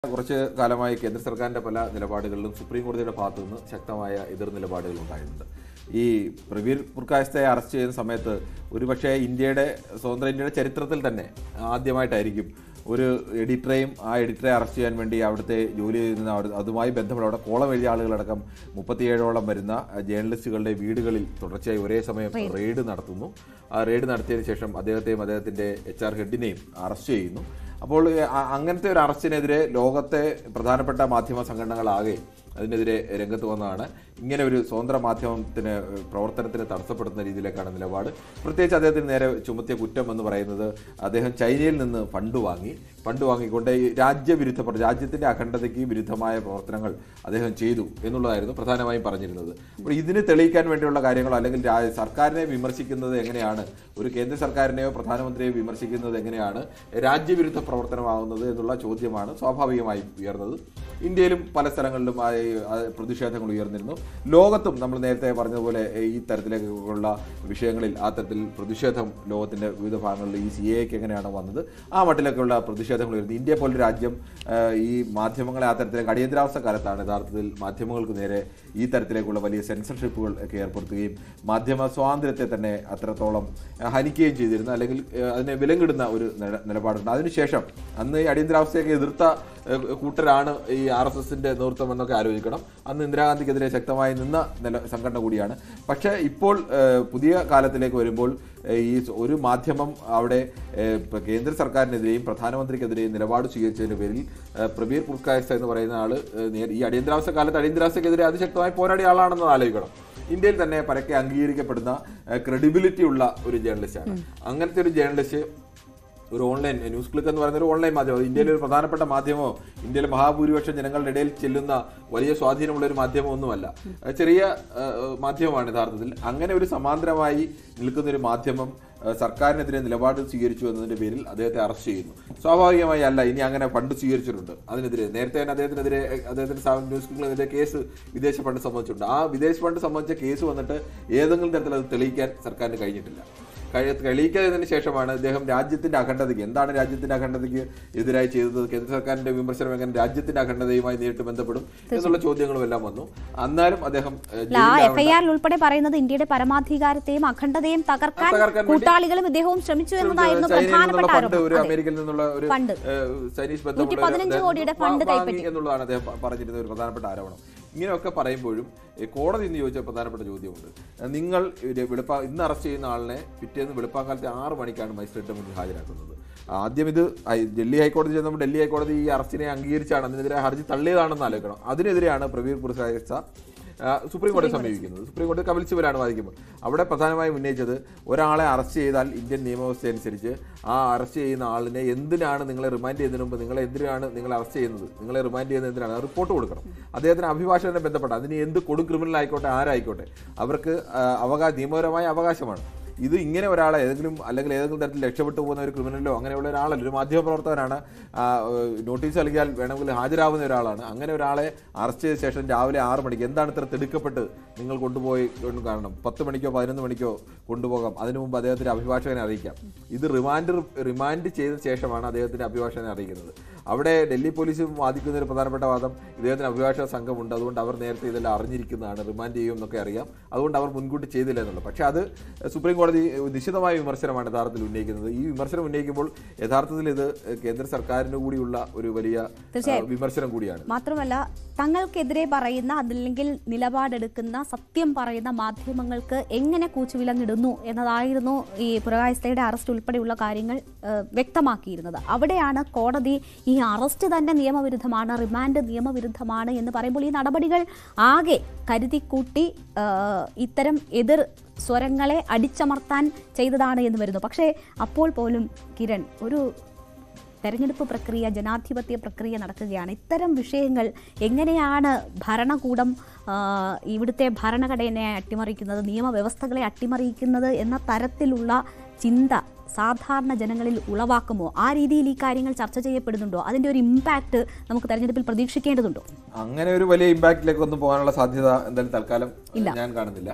കുറച്ച് കാലമായി കേന്ദ്ര സർക്കാരിന്റെ പല നിലപാടുകളിലും സുപ്രീം കോടതിയുടെ ഭാഗത്തു നിന്ന് ശക്തമായ എതിർ നിലപാടുകൾ ഉണ്ടായിട്ടുണ്ട് ഈ പ്രവീർ പുർക്കായസ്ഥയെ അറസ്റ്റ് ചെയ്യുന്ന സമയത്ത് ഒരുപക്ഷെ ഇന്ത്യയുടെ സ്വതന്ത്ര ഇന്ത്യയുടെ ചരിത്രത്തിൽ തന്നെ ആദ്യമായിട്ടായിരിക്കും ഒരു എഡിറ്ററെയും ആ എഡിറ്ററെ അറസ്റ്റ് ചെയ്യാൻ വേണ്ടി അവിടുത്തെ ജോലി ചെയ്യുന്ന അവിടെ അതുമായി ബന്ധപ്പെട്ട അവിടെ കോളം എഴുതിയ ആളുകളടക്കം മുപ്പത്തിയേഴോളം വരുന്ന ജേർണലിസ്റ്റുകളുടെ വീടുകളിൽ തുടർച്ചയായി ഒരേ സമയം റെയ്ഡ് നടത്തുന്നു ആ റെയ്ഡ് നടത്തിയതിനു ശേഷം അദ്ദേഹത്തെയും അദ്ദേഹത്തിന്റെ എച്ച് ആർ ഹെഡിനെയും അറസ്റ്റ് ചെയ്യുന്നു അപ്പോൾ അ- അങ്ങനത്തെ ഒരു അറസ്റ്റിനെതിരെ ലോകത്തെ പ്രധാനപ്പെട്ട മാധ്യമ സംഘടനകളാകെ അതിനെതിരെ രംഗത്ത് വന്നതാണ് ഇങ്ങനെ ഒരു സ്വതന്ത്ര മാധ്യമത്തിന് പ്രവർത്തനത്തിന് തടസ്സപ്പെടുത്തുന്ന രീതിയിലേക്കാണ് നിലപാട് പ്രത്യേകിച്ച് അദ്ദേഹത്തിന് നേരെ ചുമത്തിയ കുറ്റം എന്ന് പറയുന്നത് അദ്ദേഹം ചൈനയിൽ നിന്ന് ഫണ്ട് വാങ്ങി ഫണ്ട് വാങ്ങിക്കൊണ്ട് ഈ രാജ്യവിരുദ്ധ പ്ര- രാജ്യത്തിന്റെ അഖണ്ഡതയ്ക്ക് വിരുദ്ധമായ പ്രവർത്തനങ്ങൾ അദ്ദേഹം ചെയ്തു എന്നുള്ളതായിരുന്നു പ്രധാനമായും പറഞ്ഞിരുന്നത് അപ്പോൾ ഇതിന് തെളിയിക്കാൻ വേണ്ടിയുള്ള കാര്യങ്ങളോ അല്ലെങ്കിൽ രാ- സർക്കാരിനെ വിമർശിക്കുന്നത് എങ്ങനെയാണ് ഒരു കേന്ദ്ര സർക്കാരിനെയോ പ്രധാനമന്ത്രിയെയോ വിമർശിക്കുന്നത് എങ്ങനെയാണ് രാജ്യവിരുദ്ധ പ്രവർത്തനമാകുന്നത് എന്നുള്ള ചോദ്യമാണ് സ്വാഭാവികമായും ഉയർന്നത് ഇന്ത്യയിലും പല സ്ഥലങ്ങളിലും ആ ഈ, ആ പ്രതിഷേധങ്ങൾ ഉയർന്നിരുന്നു ലോകത്തും നമ്മൾ നേരത്തെ പറഞ്ഞതുപോലെ ഈ തരത്തിലേക്കുള്ള വിഷയങ്ങളിൽ ആ തരത്തിൽ പ്രതിഷേധം ലോകത്തിന്റെ വിവിധ ഭാഗങ്ങളിൽ ഈ സി എക്ക് എങ്ങനെയാണ് വന്നത് ആ മട്ടിലൊക്കെയുള്ള പ്രതിഷേധങ്ങൾ ഉയർന്നു ഇന്ത്യ പോലൊരു രാജ്യം ആ, ഈ മാധ്യമങ്ങളെ ആ തരത്തിലേക്ക് അടിയന്തരാവസ്ഥ കാലത്താണ് യഥാർത്ഥത്തിൽ മാധ്യമങ്ങൾക്ക് നേരെ ഈ തരത്തിലേക്കുള്ള വലിയ സെൻസർഷിപ്പുകൾ ഒക്കെ ഏർപ്പെടുത്തുകയും മാധ്യമ സ്വാതന്ത്ര്യത്തെ തന്നെ അത്രത്തോളം ആ, ഹനിക്കുകയും ചെയ്തിരുന്നു അല്ലെങ്കിൽ ആ, അതിനെ വിലങ്ങിടുന്ന ഒരു നില- നിലപാടുണ്ട് അതിനുശേഷം അന്ന് ഈ അടിയന്തരാവസ്ഥയൊക്കെ എതിർത്ത ആ, കൂട്ടരാണ് ഈ ആർ എസ് എസിന്റെ നേതൃത്വം എന്നൊക്കെ ആലോചിക്കണം അന്ന് ഇന്ദിരാഗാന്ധിക്കെതിരെ ശക്തമായി നിന്ന നില സംഘടന കൂടിയാണ് പക്ഷേ ഇപ്പോൾ ആ, പുതിയ കാലത്തിലേക്ക് വരുമ്പോൾ ആ, ഈ സ- ഒരു മാധ്യമം അവിടെ ആ, ഇപ്പൊ കേന്ദ്ര സർക്കാരിനെതിരെയും പ്രധാനമന്ത്രിക്കെതിരെയും നിലപാട് സ്വീകരിച്ചതിന്റെ പേരിൽ ആ, പ്രബീർ പുർക്കായസ് എന്ന് പറയുന്ന ആള് ആ, നേ- ഈ അടിയന്തരാവസ്ഥ കാലത്ത് അടിയന്തരാവസ്ഥക്കെതിരെ അതിശക്തമായി പോരാടിയ ആളാണെന്ന് ആലോചിക്കണം ഇന്ത്യയിൽ തന്നെ പരക്കെ അംഗീകരിക്കപ്പെടുന്ന ക്രെഡിബിലിറ്റി ഉള്ള ഒരു ജേർണലിസ്റ്റാണ് അങ്ങനത്തെ ഒരു ജേർണലിസ്റ്റ് ഒരു ഓൺലൈൻ ന്യൂസ് ക്ലിക്ക് എന്ന് പറയുന്ന ഒരു ഓൺലൈൻ മാധ്യമം ഇന്ത്യയിലെ ഒരു പ്രധാനപ്പെട്ട മാധ്യമമോ ഇന്ത്യയിലെ മഹാഭൂരിപക്ഷം ജനങ്ങളുടെ ഇടയിൽ ചെല്ലുന്ന വലിയ സ്വാധീനമുള്ള ഒരു മാധ്യമം ഒന്നുമല്ല അത് ചെറിയ ആ, മാധ്യമമാണ് യഥാർത്ഥത്തിൽ അങ്ങനെ ഒരു സമാന്തരമായി നിൽക്കുന്ന ഒരു മാധ്യമം ആ, സർക്കാരിനെതിരെ നിലപാട് സ്വീകരിച്ചു എന്നതിന്റെ പേരിൽ അദ്ദേഹത്തെ അറസ്റ്റ് ചെയ്യുന്നു സ്വാഭാവികമായി അല്ല ഇനി അങ്ങനെ ഫണ്ട് സ്വീകരിച്ചിട്ടുണ്ട് അതിനെതിരെ നേരത്തെ തന്നെ അദ്ദേഹത്തിനെതിരെ അദ്ദേഹത്തിന്റെ സ്ഥാപനം ന്യൂസ് ക്ലിക്കിനെതിരെ കേസ് വിദേശ ഫണ്ട് സംബന്ധിച്ചിട്ടുണ്ട് ആ വിദേശ ഫണ്ട് സംബന്ധിച്ച കേസ് വന്നിട്ട് ഏതെങ്കിലും തരത്തിൽ അത് തെളിയിക്കാൻ സർക്കാരിന് കഴിഞ്ഞിട്ടില്ല കഴി- തെളിയിക്കാതിന് ശേഷമാണ് ഇദ്ദേഹം രാജ്യത്തിന്റെ അഖണ്ഡതയ്ക്ക് എന്താണ് രാജ്യത്തിന്റെ അഖണ്ഡതയ്ക്ക് എതിരായി ചെയ്തത് കേന്ദ്ര സർക്കാരിന്റെ വിമർശനം എങ്ങനെ രാജ്യത്തിന്റെ അഖണ്ഡതയുമായി നേരിട്ട് ബന്ധപ്പെടും എന്നുള്ള ചോദ്യങ്ങളും എല്ലാം വന്നു എന്നാലും അദ്ദേഹം ഏഹ്, അല്ല, ആ ജയിലിലാവേണ്ട- എഫ്ഐആറിൽ ഉൾപ്പെടെ പറയുന്നത് ഇന്ത്യയുടെ പരമാധികാരത്തെയും അഖണ്ഡതയും തകർക്കാൻ തകർക്കാൻ വേണ്ടി കൂട്ടാളികളും ഇദ്ദേഹവും ശ്രമിച്ചു എന്നതായിരുന്നു ചൈനയിൽ നിന്നുള്ള പ്രധാനപ്പെട്ട ഫണ്ട് ആരോപണം ഒരു അതെ. അമേരിക്കയിൽ നിന്നുള്ള ഒരു ഫണ്ട്. ഏഹ്, ചൈനീസ് നൂറ്റി ബന്ധമുള്ള ഒരു പതിനഞ്ച് അദ്ദേഹം കോടിയുടെ വാ- ഫണ്ട് വാങ്ങി കൈപ്പറ്റി. എന്നുള്ളതാണ് അദ്ദേഹം പ- പറഞ്ഞിരുന്ന ഒരു പ്രധാനപ്പെട്ട ആരോപണം ഇങ്ങനെയൊക്കെ പറയുമ്പോഴും ഏഹ്, കോടതി ഇന്ന് ചോദിച്ച പ്രധാനപ്പെട്ട ചോദ്യമുണ്ട് ഏഹ്, നിങ്ങൾ ഇത് വെളുപ്പാ ഇന്ന് അറസ്റ്റ് ചെയ്യുന്ന ആളിനെ പിറ്റേന്ന് വെളുപ്പാങ്കാലത്തെ ആറ് മണിക്കാണ് മജിസ്ട്രേറ്റിന് മുന്നിൽ ഹാജരാക്കുന്നത് ആദ്യം ഇത് ഹൈ- ഡൽഹി ഹൈക്കോടതി ചെന്നപ്പോൾ ഡൽഹി ഹൈക്കോടതി ഈ അറസ്റ്റിനെ അംഗീകരിച്ചാണ് അതിനെതിരെ ഹർജി തള്ളിയതാണെന്ന് ആലോചിക്കണം അതിനെതിരെയാണ് പ്രവീർ പുരസായസ ആ, സുപ്രീം കോടതി സമീപിക്കുന്നത് സുപ്രീം കോടതി കപിൽ സിബലാണ് വാദിക്കുമ്പോൾ അവിടെ പ്രധാനമായും ഉന്നയിച്ചത് ഒരാളെ അറസ്റ്റ് ചെയ്താൽ ഇന്ത്യൻ നിയമവ്യവസ്ഥ അനുസരിച്ച് ആ അറസ്റ്റ് ചെയ്യുന്ന ആളിനെ എന്തിനാണ് നിങ്ങളെ റിമാൻഡ് ചെയ്യുന്നതിന് മുമ്പ് നിങ്ങളെ എന്തിനാണ് നിങ്ങൾ അറസ്റ്റ് ചെയ്യുന്നത് നിങ്ങളെ റിമാൻഡ് ചെയ്യുന്നത് എന്തിനാണ് റിപ്പോർട്ട് കൊടുക്കണം അദ്ദേഹത്തിന് അഭിഭാഷകനെ ബന്ധപ്പെട്ട അതിന് എന്ത് കൊടു ക്രിമിനൽ ആയിക്കോട്ടെ ആരായിക്കോട്ടെ അവർക്ക് അവകാശ നിയമപരമായ അവകാശമാണ് ഇത് ഇങ്ങനെ ഒരാളെ ഏതെങ്കിലും അല്ലെങ്കിൽ ഏതെങ്കിലും തരത്തിൽ രക്ഷപ്പെട്ടു പോകുന്ന ഒരു ക്രിമിനലോ അങ്ങനെയുള്ള ഒരാളല്ല ഒരു മാധ്യമപ്രവർത്തകനാണ് ആ, ഏഹ്, നോട്ടീസ് നൽകിയാൽ വേണമെങ്കിൽ ഹാജരാവുന്ന ഒരാളാണ് അങ്ങനെ ഒരാളെ അറസ്റ്റ് ചെയ്ത ശേഷം രാവിലെ ആറ് മണിക്ക് എന്താണ് ഇത്ര തിടുക്കപ്പെട്ട് നിങ്ങൾ കൊണ്ടുപോയി കൊണ്ട് കാണണം പത്ത് മണിക്കോ പതിനൊന്ന് മണിക്കോ കൊണ്ടുപോകാം അതിനു മുമ്പ് അദ്ദേഹത്തിന്റെ അഭിഭാഷകനെ അറിയിക്കാം ഇത് റിമാൻഡ് റിമാൻഡ് ചെയ്ത ശേഷമാണ് അദ്ദേഹത്തിന്റെ അഭിഭാഷകനെ അറിയിക്കുന്നത് അവിടെ ഡൽഹി പോലീസ് വാദിക്കുന്ന ഒരു പ്രധാനപ്പെട്ട വാദം ഇദ്ദേഹത്തിന് അഭിഭാഷക സംഘമുണ്ട് അതുകൊണ്ട് അവർ നേരത്തെ ഇതെല്ലാം അറിഞ്ഞിരിക്കുന്നതാണ് റിമാൻഡ് ചെയ്യും എന്നൊക്കെ അറിയാം അതുകൊണ്ട് അവർ മുൻകൂട്ടി ചെയ്തില്ല എന്നുള്ളത് പക്ഷേ അത് സുപ്രീം കോടതി നിശ്ചിതമായ വിമർശനമാണ് യഥാർത്ഥത്തിൽ ഉന്നയിക്കുന്നത് ഈ വിമർശനം ഉന്നയിക്കുമ്പോൾ യഥാർത്ഥത്തിൽ ഇത് കേന്ദ്ര സർക്കാരിന് കൂടിയുള്ള ഒരു വലിയ ആ, വിമർശനം കൂടിയാണ് മാത്രമല്ല തങ്ങൾക്കെതിരെ പറയുന്ന അതല്ലെങ്കിൽ നിലപാടെടുക്കുന്ന സത്യം പറയുന്ന മാധ്യമങ്ങൾക്ക് എങ്ങനെ കൂച്ചുവിലങ്ങിടുന്നു എന്നതായിരുന്നു ഈ പുരകായസ്ഥയുടെ അറസ്റ്റ് ഉൾപ്പെടെയുള്ള കാര്യങ്ങൾ ഏഹ്, വ്യക്തമാക്കിയിരുന്നത് അവിടെയാണ് കോടതി ഈ അറസ്റ്റ് തന്നെ നിയമവിരുദ്ധമാണ് റിമാൻഡ് നിയമവിരുദ്ധമാണ് എന്ന് പറയുമ്പോൾ ഈ നടപടികൾ ആകെ കരുതിക്കൂട്ടി ഏഹ്, ഇത്തരം എതിർ സ്വരങ്ങളെ അടിച്ചമർത്താൻ ചെയ്തതാണ് എന്ന് വരുന്നു പക്ഷേ അപ്പോൾ പോലും കിരൺ ഒരു തെരഞ്ഞെടുപ്പ് പ്രക്രിയ ജനാധിപത്യ പ്രക്രിയ നടക്കുകയാണ് ഇത്തരം വിഷയങ്ങൾ എങ്ങനെയാണ് ഭരണകൂടം ആ, ഇവിടുത്തെ ഭരണഘടനയെ അട്ടിമറിക്കുന്നത് നിയമവ്യവസ്ഥകളെ അട്ടിമറിക്കുന്നത് എന്ന തരത്തിലുള്ള ചിന്ത സാധാരണ ജനങ്ങളിൽ ഉളവാക്കുമോ ആ രീതിയിൽ ഈ കാര്യങ്ങൾ ചർച്ച ചെയ്യപ്പെടുന്നുണ്ടോ അതിൻ്റെ ഒരു ഇമ്പാക്റ്റ് നമുക്ക് തെരഞ്ഞെടുപ്പിൽ പ്രതീക്ഷിക്കേണ്ടതുണ്ടോ അങ്ങനെ ഒരു വലിയ ഇമ്പാക്റ്റിലേക്ക് ഒന്നും പോകാനുള്ള സാധ്യത എന്തായാലും തൽക്കാലം ഞാൻ കാണുന്നില്ല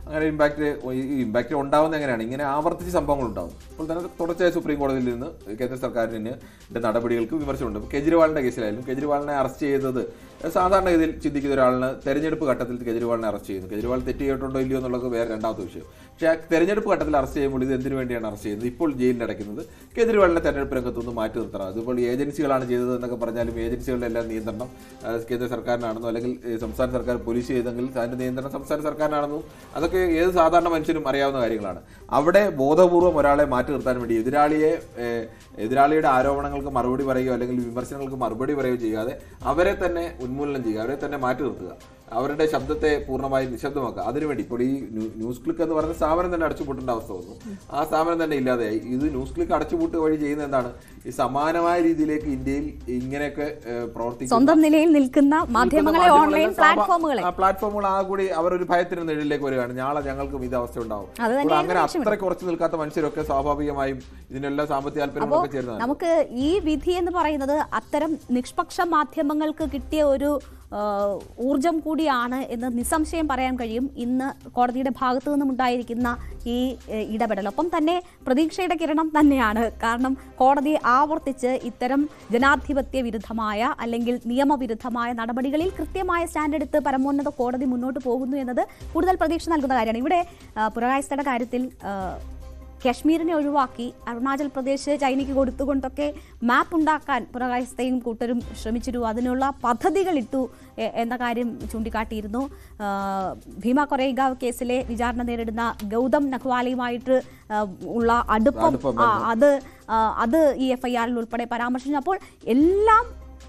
അങ്ങനെ ഇമ്പാക്ട് ഈ ഇമ്പാക്ട് ഉണ്ടാവുന്ന എങ്ങനെയാണ് ഇങ്ങനെ ആവർത്തിച്ച് സംഭവങ്ങൾ ഉണ്ടാവും അപ്പോൾ തന്നെ തുടർച്ചയായി സുപ്രീം കോടതിയിൽ നിന്ന് കേന്ദ്ര സർക്കാരിന് ഇതിന്റെ നടപടികൾക്ക് വിമർശനമുണ്ട് ഇപ്പോൾ കേജ്രിവാളിന്റെ കേസിലായാലും കേജ്രിവാളിനെ അറസ്റ്റ് ചെയ്തത് സാധാരണഗതിയിൽ ചിന്തിക്കുന്ന ഒരാളിന് തെരഞ്ഞെടുപ്പ് ഘട്ടത്തിൽ കേജ്രിവാളിനെ അറസ്റ്റ് ചെയ്യുന്നു കേജ്രിവാൾ തെറ്റ് ചെയ്തിട്ടുണ്ടോ ഇല്ലയോ എന്നുള്ളത് വേറെ രണ്ടാമത്തെ വിഷയം പക്ഷേ ആ തെരഞ്ഞെടുപ്പ് ഘട്ടത്തിൽ അറസ്റ്റ് ചെയ്യുമ്പോൾ ഇത് എന്തിനു വേണ്ടിയാണ് അറസ്റ്റ് ചെയ്യുന്നത് ഇപ്പോൾ ജയിലിൽ അടയ്ക്കുന്നത് കേജ്രിവാളിനെ തെരഞ്ഞെടുപ്പ് രംഗത്തുനിന്ന് മാറ്റി നിർത്തണം അതിപ്പോൾ ഏജൻസികളാണ് ചെയ്തത് എന്നൊക്കെ പറഞ്ഞാലും ഏജൻസികളുടെ എല്ലാം നിയന്ത്രണം ആ, കേന്ദ്ര സർക്കാരിനാണെന്നോ അല്ലെങ്കിൽ ഏ, സംസ്ഥാന സർക്കാർ പോലീസ് ചെയ്തെങ്കിൽ അതിന്റെ നിയന്ത്രണം സംസ്ഥാന സർക്കാരിനാണെന്നും അതൊക്കെ ഏത് സാധാരണ മനുഷ്യനും അറിയാവുന്ന കാര്യങ്ങളാണ് അവിടെ ബോധപൂർവം ഒരാളെ മാറ്റി നിർത്താൻ വേണ്ടി എതിരാളിയെ ഏ, എതിരാളിയുടെ ആരോപണങ്ങൾക്ക് മറുപടി പറയുകയോ അല്ലെങ്കിൽ വിമർശനങ്ങൾക്ക് മറുപടി പറയുകയോ ചെയ്യാതെ അവരെ തന്നെ ഉന്മൂലനം ചെയ്യുക അവരെ തന്നെ മാറ്റി നിർത്തുക അവരുടെ ശബ്ദത്തെ പൂർണ്ണമായും നിശബ്ദമാക്കുക അതിനുവേണ്ടി ഇപ്പോൾ ഈ ന്യൂ- ന്യൂസ് ക്ലിക്ക് എന്ന് പറയുന്ന സ്ഥാപനം തന്നെ അടച്ചുപൂട്ടേണ്ട അവസ്ഥ വന്നു ആ സ്ഥാപനം തന്നെ ഇല്ലാതെയായി ഇത് ന്യൂസ് ക്ലിക്ക് അടച്ചുപൂട്ട് വഴി ചെയ്യുന്ന എന്താണ് ഈ സമാനമായ രീതിയിലേക്ക് ഇന്ത്യയിൽ ഇങ്ങനെയൊക്കെ ഏഹ്, പ്രവർത്തിക്കുന്ന സ്വന്തം നിലയിൽ നിൽക്കുന്ന മാധ്യമങ്ങളെ ഓൺലൈൻ മാധ്യമങ്ങളെല്ലാം പ്ലാറ്റ്ഫോമുകളെ ആ പ്ലാറ്റ്ഫോമുകൾ ആ കൂടി അവർ ഒരു ഭയത്തിന് നിഴലിലേക്ക് വരികയാണ് നാളെ ഞങ്ങൾക്കും ഇത് അവസ്ഥ ഉണ്ടാവും അത് തന്നെയാണ് അപ്പോൾ അങ്ങനെ ലക്ഷ്യം. അത്ര കുറച്ച് നിൽക്കാത്ത മനുഷ്യരൊക്കെ സ്വാഭാവികമായും ഇതിനെല്ലാം സാമ്പത്തിക താല്പര്യങ്ങളൊക്കെ ചേരുന്നതാണ് നമുക്ക് ഈ വിധി എന്ന് പറയുന്നത് അത്തരം നിഷ്പക്ഷ മാധ്യമങ്ങൾക്ക് കിട്ടിയ ഒരു ആ, ഊർജം കൂടിയാണ് എന്ന് നിസ്സംശയം പറയാൻ കഴിയും ഇന്ന് കോടതിയുടെ ഭാഗത്തു നിന്നും ഉണ്ടായിരിക്കുന്ന ഈ ഏ, ഇടപെടൽ ഒപ്പം തന്നെ പ്രതീക്ഷയുടെ കിരണം തന്നെയാണ് കാരണം കോടതി ആവർത്തിച്ച് ഇത്തരം ജനാധിപത്യ വിരുദ്ധമായ അല്ലെങ്കിൽ നിയമവിരുദ്ധമായ നടപടികളിൽ കൃത്യമായ സ്റ്റാൻഡ് എടുത്ത് പരമോന്നത കോടതി മുന്നോട്ട് പോകുന്നു എന്നത് കൂടുതൽ പ്രതീക്ഷ നൽകുന്ന കാര്യമാണ് ഇവിടെ ആ, പുരകായസ്ഥയുടെ കാര്യത്തിൽ ആ, കാശ്മീരിനെ ഒഴിവാക്കി അരുണാചൽ പ്രദേശ് ചൈനയ്ക്ക് കൊടുത്തുകൊണ്ടൊക്കെ മാപ്പ് ഉണ്ടാക്കാൻ പുറകായസ്ഥയും കൂട്ടരും ശ്രമിച്ചിരുന്നു അതിനുള്ള പദ്ധതികൾ ഇട്ടു എ- എന്ന കാര്യം ചൂണ്ടിക്കാട്ടിയിരുന്നു ആ, ഭീമ കൊറേഗാവ് കേസിലെ വിചാരണ നേരിടുന്ന ഗൗതം നഖ്വാലയുമായിട്ട് ആ, ഉള്ള അടുപ്പം അടുപ്പം ആ, അത് ആ, അത് ഈ എഫ് ഐ ആറിൽ ഉൾപ്പെടെ പരാമർശിച്ചു അപ്പോൾ എല്ലാം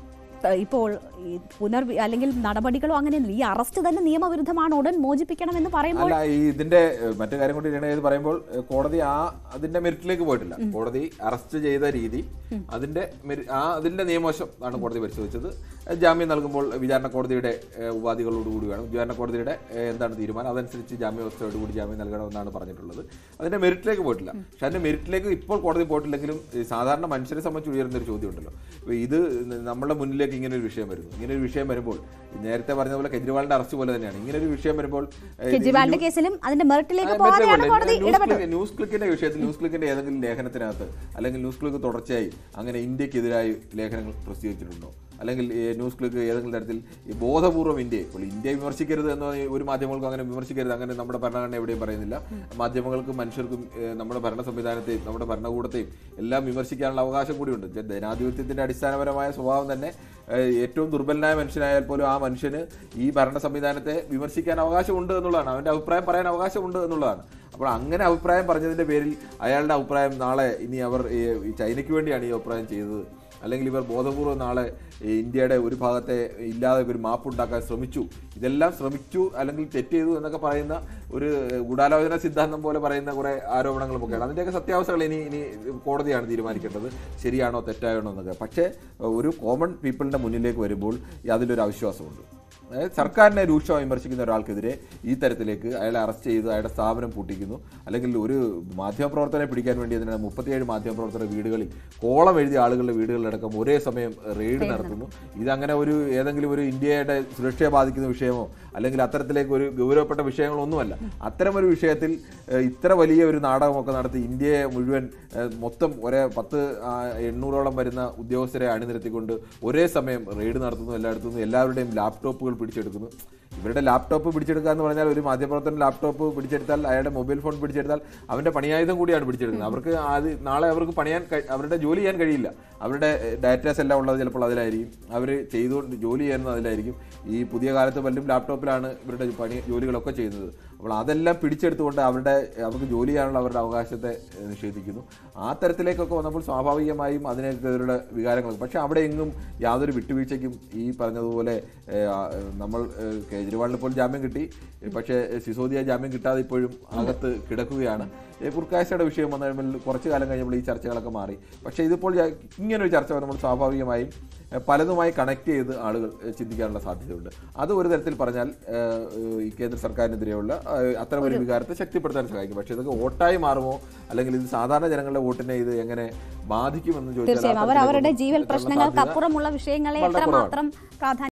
ത- ഇപ്പോൾ ഈ പുനർ അല്ലെങ്കിൽ നടപടികളോ അങ്ങനെയൊന്നും ഈ അറസ്റ്റ് തന്നെ നിയമവിരുദ്ധമാണ് ഉടൻ മോചിപ്പിക്കണമെന്ന് പറയുമ്പോൾ അല്ല ഈ ഇതിന്റെ ഏഹ്, മറ്റു കാര്യം കൂടി ഇടണേ പറയുമ്പോൾ ഏഹ്, കോടതി ആ അതിന്റെ മെറിറ്റിലേക്ക് പോയിട്ടില്ല കോടതി അറസ്റ്റ് ചെയ്ത രീതി അതിന്റെ മെരി- ആ അതിന്റെ നിയമവശം ആണ് കോടതി പരിശോധിച്ചത് ഏഹ്, ജാമ്യം നൽകുമ്പോൾ വിചാരണ കോടതിയുടെ ഏഹ്, ഉപാധികളോടുകൂടി വേണം വിചാരണ കോടതിയുടെ ഏഹ്, എന്താണ് തീരുമാനം അതനുസരിച്ച് ജാമ്യ വ്യവസ്ഥയോടുകൂടി ജാമ്യം നൽകണമെന്നാണ് പറഞ്ഞിട്ടുള്ളത് അതിന്റെ മെറിറ്റിലേക്ക് പോയിട്ടില്ല പക്ഷെ അതിന്റെ മെറിറ്റിലേക്ക് ഇപ്പോൾ കോടതി പോയിട്ടില്ലെങ്കിലും ഈ സാധാരണ മനുഷ്യരെ സംബന്ധിച്ച് ഉയരുന്ന ഒരു ചോദ്യം ഉണ്ടല്ലോ ഇപ്പൊ ഇത് നമ്മുടെ മുന്നിലേക്ക് ഇങ്ങനെ ഒരു വിഷയം വരുന്നു ഇങ്ങനെ ഒരു വിഷയം വരുമ്പോൾ നേരത്തെ പറഞ്ഞ പോലെ കെജ്രിവാളിന്റെ അറസ്റ്റ് പോലെ തന്നെയാണ് ഇങ്ങനെ ഒരു വിഷയം വരുമ്പോൾ ഏഹ്, കെജ്രിവാളിന്റെ കേസിലും അതിന്റെ മെറിറ്റിലേക്ക് ആ, പോകാതെയാണ് മറ്റേ കോടതി ന്യൂസ് ഇടപെട്ടത് ക്ലിക്ക് ന്യൂസ് ക്ലിക്കിന്റെ വിഷയത്തിൽ ന്യൂസ് ക്ലിക്കിന്റെ ഏതെങ്കിലും ലേഖനത്തിനകത്ത് അല്ലെങ്കിൽ ന്യൂസ് ക്ലിക്ക് തുടർച്ചയായി അങ്ങനെ ഇന്ത്യക്കെതിരായി ലേഖനങ്ങൾ പ്രസിദ്ധീകരിച്ചിട്ടുണ്ടോ അല്ലെങ്കിൽ ഈ ന്യൂസ് ക്ലിക്ക് ഏതെങ്കിലും തരത്തിൽ ഈ ബോധപൂർവ്വം ഇന്ത്യയെ ഇപ്പോൾ ഇന്ത്യയെ വിമർശിക്കരുത് എന്ന് പറഞ്ഞ് ഒരു മാധ്യമങ്ങൾക്കും അങ്ങനെ വിമർശിക്കരുത് അങ്ങനെ നമ്മുടെ ഭരണഘടന എവിടെയും പറയുന്നില്ല മാധ്യമങ്ങൾക്കും മനുഷ്യർക്കും ഏഹ്, നമ്മുടെ ഭരണ സംവിധാനത്തെയും നമ്മുടെ ഭരണകൂടത്തെയും എല്ലാം വിമർശിക്കാനുള്ള അവകാശം കൂടിയുണ്ട് ജ- ജനാധിപത്യത്തിന്റെ അടിസ്ഥാനപരമായ സ്വഭാവം തന്നെ ഏഹ്, ഏറ്റവും ദുർബലനായ മനുഷ്യനായാൽ പോലും ആ മനുഷ്യന് ഈ ഭരണ സംവിധാനത്തെ വിമർശിക്കാൻ അവകാശമുണ്ട് എന്നുള്ളതാണ് അവന്റെ അഭിപ്രായം പറയാൻ അവകാശമുണ്ട് എന്നുള്ളതാണ് അപ്പോൾ അങ്ങനെ അഭിപ്രായം പറഞ്ഞതിന്റെ പേരിൽ അയാളുടെ അഭിപ്രായം നാളെ ഇനി അവർ ഈ ഈ ചൈനയ്ക്ക് വേണ്ടിയാണ് ഈ അഭിപ്രായം ചെയ്തത് അല്ലെങ്കിൽ ഇവർ ബോധപൂർവ്വം നാളെ ഈ ഇന്ത്യയുടെ ഒരു ഭാഗത്തെ ഇല്ലാതെ ഒരു മാപ്പ് ഉണ്ടാക്കാൻ ശ്രമിച്ചു ഇതെല്ലാം ശ്രമിച്ചു അല്ലെങ്കിൽ തെറ്റ് ചെയ്തു എന്നൊക്കെ പറയുന്ന ഒരു ഗൂഢാലോചന സിദ്ധാന്തം പോലെ പറയുന്ന കുറെ ആരോപണങ്ങളുമൊക്കെയാണ് അതിൻ്റെയൊക്കെ സത്യാവസ്ഥകൾ ഇനി ഇനി കോടതിയാണ് തീരുമാനിക്കേണ്ടത് ശരിയാണോ തെറ്റാണോ എന്നൊക്കെ പക്ഷേ ഒരു കോമൺ പീപ്പിളിന്റെ മുന്നിലേക്ക് വരുമ്പോൾ അതിലൊരു അവിശ്വാസമുണ്ട് അതായത് സർക്കാരിനെ രൂക്ഷമായി വിമർശിക്കുന്ന ഒരാൾക്കെതിരെ ഈ തരത്തിലേക്ക് അയാളെ അറസ്റ്റ് ചെയ്ത് അയാളുടെ സ്ഥാപനം പൂട്ടിക്കുന്നു അല്ലെങ്കിൽ ഒരു മാധ്യമപ്രവർത്തകനെ പിടിക്കാൻ വേണ്ടി അതിനാണ് മുപ്പത്തിയേഴ് മാധ്യമപ്രവർത്തകരുടെ വീടുകളിൽ കോളം എഴുതിയ ആളുകളുടെ വീടുകളിലടക്കം ഒരേ സമയം റെയ്ഡ് നടത്തുന്നു ഇതങ്ങനെ ഒരു ഏതെങ്കിലും ഒരു ഇന്ത്യയുടെ സുരക്ഷയെ ബാധിക്കുന്ന വിഷയമോ അല്ലെങ്കിൽ അത്തരത്തിലേക്ക് ഒരു ഗൗരവപ്പെട്ട വിഷയങ്ങളൊന്നുമല്ല അത്തരമൊരു വിഷയത്തിൽ ഏഹ്, ഇത്ര വലിയ ഒരു നാടകമൊക്കെ നടത്തി ഇന്ത്യയെ മുഴുവൻ ഏഹ്, മൊത്തം ഒരേ പത്ത് ആ, എണ്ണൂറോളം വരുന്ന ഉദ്യോഗസ്ഥരെ അണിനിരത്തിക്കൊണ്ട് ഒരേ സമയം റെയ്ഡ് നടത്തുന്നു എല്ലായിടത്തുനിന്നും എല്ലാവരുടെയും ലാപ്ടോപ്പുകൾ പിടിച്ചെടുക്കുന്നു ഇവരുടെ ലാപ്ടോപ്പ് പിടിച്ചെടുക്കുക എന്ന് പറഞ്ഞാൽ ഒരു മാധ്യമപ്രവർത്തകൻ ലാപ്ടോപ്പ് പിടിച്ചെടുത്താൽ അയാളുടെ മൊബൈൽ ഫോൺ പിടിച്ചെടുത്താൽ അവന്റെ പണിയായുധം കൂടിയാണ് പിടിച്ചെടുക്കുന്നത് അവർക്ക് അത് നാളെ അവർക്ക് പണിയാൻ കഴി- അവരുടെ ജോലി ചെയ്യാൻ കഴിയില്ല അവരുടെ ഡാറ്റാസ് എല്ലാം ഉള്ളത് ചിലപ്പോൾ അതിലായിരിക്കും അവർ ചെയ്തുകൊണ്ട് ജോലി ചെയ്യുന്നത് അതിലായിരിക്കും ഈ പുതിയ കാലത്ത് പലരും ലാപ്ടോപ്പിലാണ് ഇവരുടെ പണി ജോലികളൊക്കെ ചെയ്യുന്നത് അപ്പോൾ അതെല്ലാം പിടിച്ചെടുത്തുകൊണ്ട് അവരുടെ അവർക്ക് ജോലി ചെയ്യാനുള്ള അവരുടെ അവകാശത്തെ ഏഹ്, നിഷേധിക്കുന്നു ആ തരത്തിലേക്കൊക്കെ വന്നപ്പോൾ സ്വാഭാവികമായും അതിനെതിരെയുള്ള വികാരങ്ങൾ പക്ഷെ അവിടെ എങ്ങും യാതൊരു വിട്ടുവീഴ്ചയ്ക്കും ഈ പറഞ്ഞതുപോലെ ഏഹ്, ആ, നമ്മൾ ഏഹ്, കേജ്രിവാളിന് ഇപ്പോൾ ജാമ്യം കിട്ടി പക്ഷേ സിസോദിയ ജാമ്യം കിട്ടാതെ ഇപ്പോഴും അകത്ത് കിടക്കുകയാണ് ഏഹ്, പുർക്കാശയുടെ വിഷയം വന്ന കഴിയുമ്പോൾ കുറച്ച് കാലം കഴിഞ്ഞപ്പോൾ ഈ ചർച്ചകളൊക്കെ മാറി പക്ഷേ ഇതിപ്പോൾ ജ- ഇങ്ങനൊരു ചർച്ച വരുമ്പോൾ സ്വാഭാവികമായും ഏഹ്, പലതുമായി കണക്ട് ചെയ്ത് ആളുകൾ ഏഹ്, ചിന്തിക്കാനുള്ള സാധ്യതയുണ്ട് അത് ഒരു തരത്തിൽ പറഞ്ഞാൽ ഏഹ്, ഈ കേന്ദ്ര സർക്കാരിനെതിരെയുള്ള ഏഹ്, അത്തരം ഒരു വികാരത്തെ ശക്തിപ്പെടുത്താൻ സഹായിക്കും പക്ഷേ ഇതൊക്കെ വോട്ടായി മാറുമോ അല്ലെങ്കിൽ ഇത് സാധാരണ ജനങ്ങളുടെ വോട്ടിനെ ഇത് എങ്ങനെ ബാധിക്കുമെന്ന് ചോദിച്ചാൽ ആ തീർച്ചയായും അവർ തരത്തിലേക്ക് അവരുടെ ജീവൽ എത്താനുള്ള പ്രശ്നങ്ങൾക്ക് സാധ്യത അപ്പുറമുള്ള വിഷയങ്ങളെ വളരെ കുറവാണ്. എത്രമാത്രം പ്രാധാന്യം